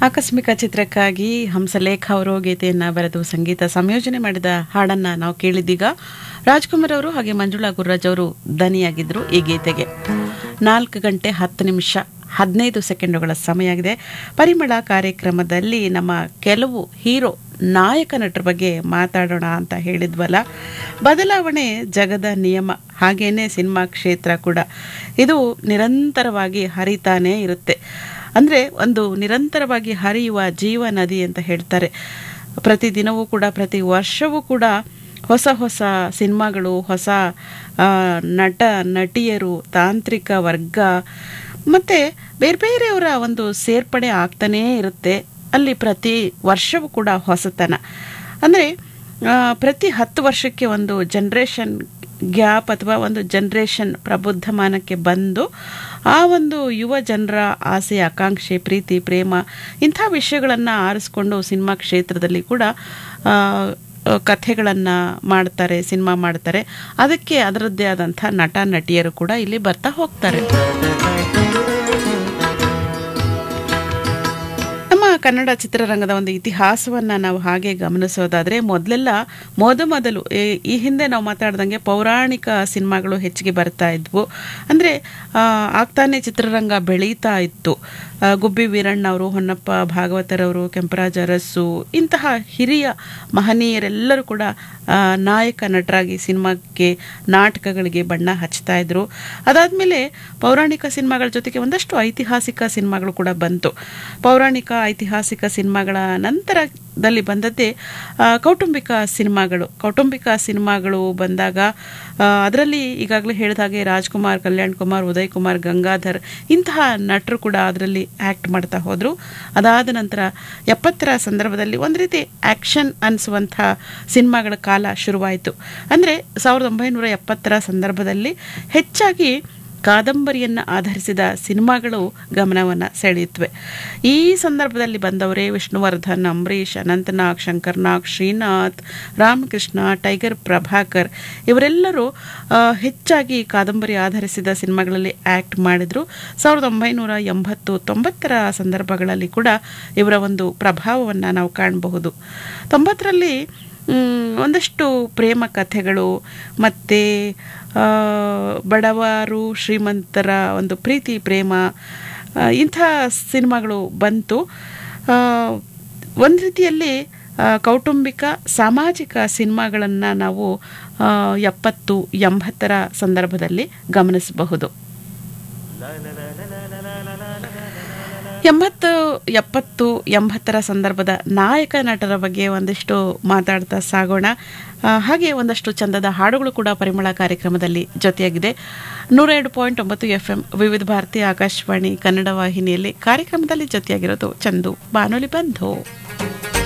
ಆಕಸ್ಮಿಕ ಚಿತ್ರಕ್ಕಾಗಿ ಹಂಸಲೇಖ ಅವರು ಗೀತೆಯನ್ನು ಬರೆದು ಸಂಗೀತ ಸಂಯೋಜನೆ ಮಾಡಿದ ಹಾಡನ್ನು ನಾವು ಕೇಳಿದ್ದೀಗ ರಾಜ್ಕುಮಾರ್ ಅವರು ಹಾಗೆ ಮಂಜುಳಾ ಗುರ್ರಾಜ್ ಅವರು ದನಿಯಾಗಿದ್ದರು ಈ ಗೀತೆಗೆ ನಾಲ್ಕು ಗಂಟೆ ಹತ್ತು ನಿಮಿಷ ಹದಿನೈದು ಸೆಕೆಂಡುಗಳ ಸಮಯ ಆಗಿದೆ ಪರಿಮಳ ಕಾರ್ಯಕ್ರಮದಲ್ಲಿ ನಮ್ಮ ಕೆಲವು ಹೀರೋ ನಾಯಕ ನಟರ ಬಗ್ಗೆ ಮಾತಾಡೋಣ ಅಂತ ಹೇಳಿದ್ವಲ್ಲ ಬದಲಾವಣೆ ಜಗದ ನಿಯಮ ಹಾಗೇನೆ ಸಿನಿಮಾ ಕ್ಷೇತ್ರ ಕೂಡ ಇದು ನಿರಂತರವಾಗಿ ಹರಿತಾನೇ ಇರುತ್ತೆ ಅಂದರೆ ಒಂದು ನಿರಂತರವಾಗಿ ಹರಿಯುವ ಜೀವ ನದಿ ಅಂತ ಹೇಳ್ತಾರೆ ಪ್ರತಿದಿನವೂ ಕೂಡ ಪ್ರತಿ ವರ್ಷವೂ ಕೂಡ ಹೊಸ ಹೊಸ ಸಿನಿಮಾಗಳು ಹೊಸ ಆ, ನಟ ನಟಿಯರು ತಾಂತ್ರಿಕ ವರ್ಗ ಮತ್ತು ಬೇರೆ ಬೇರೆಯವರ ಒಂದು ಸೇರ್ಪಡೆ ಆಗ್ತಾನೇ ಇರುತ್ತೆ ಅಲ್ಲಿ ಪ್ರತಿ ವರ್ಷವೂ ಕೂಡ ಹೊಸತನ ಅಂದರೆ ಪ್ರತಿ ಹತ್ತು ವರ್ಷಕ್ಕೆ ಒಂದು ಜನ್ರೇಷನ್ ಗ್ಯಾಪ್ ಅಥವಾ ಒಂದು ಜನ್ರೇಷನ್ ಪ್ರಬುದ್ಧಮಾನಕ್ಕೆ ಬಂದು ಆ ಒಂದು ಯುವ ಜನರ ಆಸೆ ಆಕಾಂಕ್ಷೆ ಪ್ರೀತಿ ಪ್ರೇಮ ಇಂಥ ವಿಷಯಗಳನ್ನು ಆರಿಸ್ಕೊಂಡು ಸಿನಿಮಾ ಕ್ಷೇತ್ರದಲ್ಲಿ ಕೂಡ ಆ, ಕಥೆಗಳನ್ನು ಮಾಡ್ತಾರೆ ಸಿನಿಮಾ ಮಾಡ್ತಾರೆ ಅದಕ್ಕೆ ಅದರದ್ದೇ ಆದಂಥ ನಟ ನಟಿಯರು ಕೂಡ ಇಲ್ಲಿ ಬರ್ತಾ ಹೋಗ್ತಾರೆ ನಮ್ಮ ಕನ್ನಡ ಚಿತ್ರರಂಗದ ಒಂದು ಇತಿಹಾಸವನ್ನು ನಾವು ಹಾಗೆ ಗಮನಿಸೋದಾದರೆ ಮೊದಲೆಲ್ಲ ಮೊದಮೊದಲು ಈ- ಈ ಹಿಂದೆ ನಾವು ಮಾತಾಡ್ದಂಗೆ ಪೌರಾಣಿಕ ಸಿನಿಮಾಗಳು ಹೆಚ್ಚಿಗೆ ಬರ್ತಾ ಇದ್ವು ಅಂದರೆ ಆಗ್ತಾನೆ ಚಿತ್ರರಂಗ ಬೆಳೀತಾ ಇತ್ತು ಆ, ಗುಬ್ಬಿ ವೀರಣ್ಣವರು ಹೊನ್ನಪ್ಪ ಭಾಗವತರವರು ಕೆಂಪರಾಜ ಅರಸು ಇಂತಹ ಹಿರಿಯ ಮಹನೀಯರೆಲ್ಲರೂ ಕೂಡ ಆ, ನಾಯಕ ನಟರಾಗಿ ಸಿನಿಮಾಕ್ಕೆ ನಾಟಕಗಳಿಗೆ ಬಣ್ಣ ಹಚ್ತಾ ಇದ್ರು ಅದಾದಮೇಲೆ ಪೌರಾಣಿಕ ಸಿನಿಮಾಗಳ ಜೊತೆಗೆ ಒಂದಷ್ಟು ಐತಿಹಾಸಿಕ ಸಿನಿಮಾಗಳು ಕೂಡ ಬಂತು ಪೌರಾಣಿಕ ಐತಿಹಾಸಿಕ ಸಿನಿಮಾಗಳ ನಂತರದಲ್ಲಿ ಬಂದದ್ದೇ ಆ, ಕೌಟುಂಬಿಕ ಸಿನಿಮಾಗಳು ಕೌಟುಂಬಿಕ ಸಿನಿಮಾಗಳು ಬಂದಾಗ ಅದರಲ್ಲಿ ಈಗಾಗಲೇ ಹೇಳಿದ ಹಾಗೆ ರಾಜ್ಕುಮಾರ್ ಕಲ್ಯಾಣ್ ಕುಮಾರ್ ಉದಯ್ ಕುಮಾರ್ ಗಂಗಾಧರ್ ಇಂತಹ ನಟರು ಕೂಡ ಅದರಲ್ಲಿ ಆ್ಯಕ್ಟ್ ಮಾಡ್ತಾ ಹೋದರು ಅದಾದ ನಂತರ ಎಪ್ಪತ್ತರ ಸಂದರ್ಭದಲ್ಲಿ ಒಂದು ರೀತಿ ಆ್ಯಕ್ಷನ್ ಅನಿಸುವಂಥ ಸಿನಿಮಾಗಳ ಕಾಲ ಶುರುವಾಯಿತು ಅಂದರೆ ಸಾವಿರದ ಒಂಬೈನೂರ ಎಪ್ಪತ್ತರ ಸಂದರ್ಭದಲ್ಲಿ ಹೆಚ್ಚಾಗಿ ಕಾದಂಬರಿಯನ್ನು ಆಧರಿಸಿದ ಸಿನಿಮಾಗಳು ಗಮನವನ್ನು ಸೆಳೆಯುತ್ತವೆ ಈ ಸಂದರ್ಭದಲ್ಲಿ ಬಂದವರೇ ವಿಷ್ಣುವರ್ಧನ್ ಅಂಬರೀಷ್ ಅನಂತನಾಗ್ ಶಂಕರ್ನಾಗ್ ಶ್ರೀನಾಥ್ ರಾಮಕೃಷ್ಣ ಟೈಗರ್ ಪ್ರಭಾಕರ್ ಇವರೆಲ್ಲರೂ ಆ, ಹೆಚ್ಚಾಗಿ ಕಾದಂಬರಿ ಆಧರಿಸಿದ ಸಿನಿಮಾಗಳಲ್ಲಿ ಆ್ಯಕ್ಟ್ ಮಾಡಿದರು ಸಾವಿರದ ಒಂಬೈನೂರ ಎಂಬತ್ತು ತೊಂಬತ್ತರ ಸಂದರ್ಭಗಳಲ್ಲಿ ಕೂಡ ಇವರ ಒಂದು ಪ್ರಭಾವವನ್ನು ನಾವು ಕಾಣಬಹುದು ತೊಂಬತ್ತರಲ್ಲಿ ಮ್, ಒಂದಷ್ಟು ಪ್ರೇಮ ಕಥೆಗಳು ಮತ್ತು ಬಡವರು ಶ್ರೀಮಂತರ ಒಂದು ಪ್ರೀತಿ ಪ್ರೇಮ ಆ, ಇಂಥ ಸಿನಿಮಾಗಳು ಬಂತು ಆ, ಒಂದು ರೀತಿಯಲ್ಲಿ ಆ, ಕೌಟುಂಬಿಕ ಸಾಮಾಜಿಕ ಸಿನಿಮಾಗಳನ್ನು ನಾವು ಆ, ಎಪ್ಪತ್ತು ಎಂಬತ್ತರ ಸಂದರ್ಭದಲ್ಲಿ ಗಮನಿಸಬಹುದು ಎಂಬತ್ತು ಎಪ್ಪತ್ತು ಎಂಬತ್ತರ ಸಂದರ್ಭದ ನಾಯಕ ನಟರ ಬಗ್ಗೆ ಒಂದಿಷ್ಟು ಮಾತಾಡ್ತಾ ಸಾಗೋಣ ಆ, ಹಾಗೆ ಒಂದಷ್ಟು ಚಂದದ ಹಾಡುಗಳು ಕೂಡ ಪರಿಮಳ ಕಾರ್ಯಕ್ರಮದಲ್ಲಿ ಜೊತೆಯಾಗಿದೆ ನೂರ ಎರಡು ಪಾಯಿಂಟ್ ಒಂಬತ್ತು ಎಫ್ ಎಂ ವಿವಿಧ ಭಾರತಿ ಆಕಾಶವಾಣಿ ಕನ್ನಡ ವಾಹಿನಿಯಲ್ಲಿ ಕಾರ್ಯಕ್ರಮದಲ್ಲಿ ಜೊತೆಯಾಗಿರೋದು ಚಂದು ಬಾನುಲಿ ಬಂಧು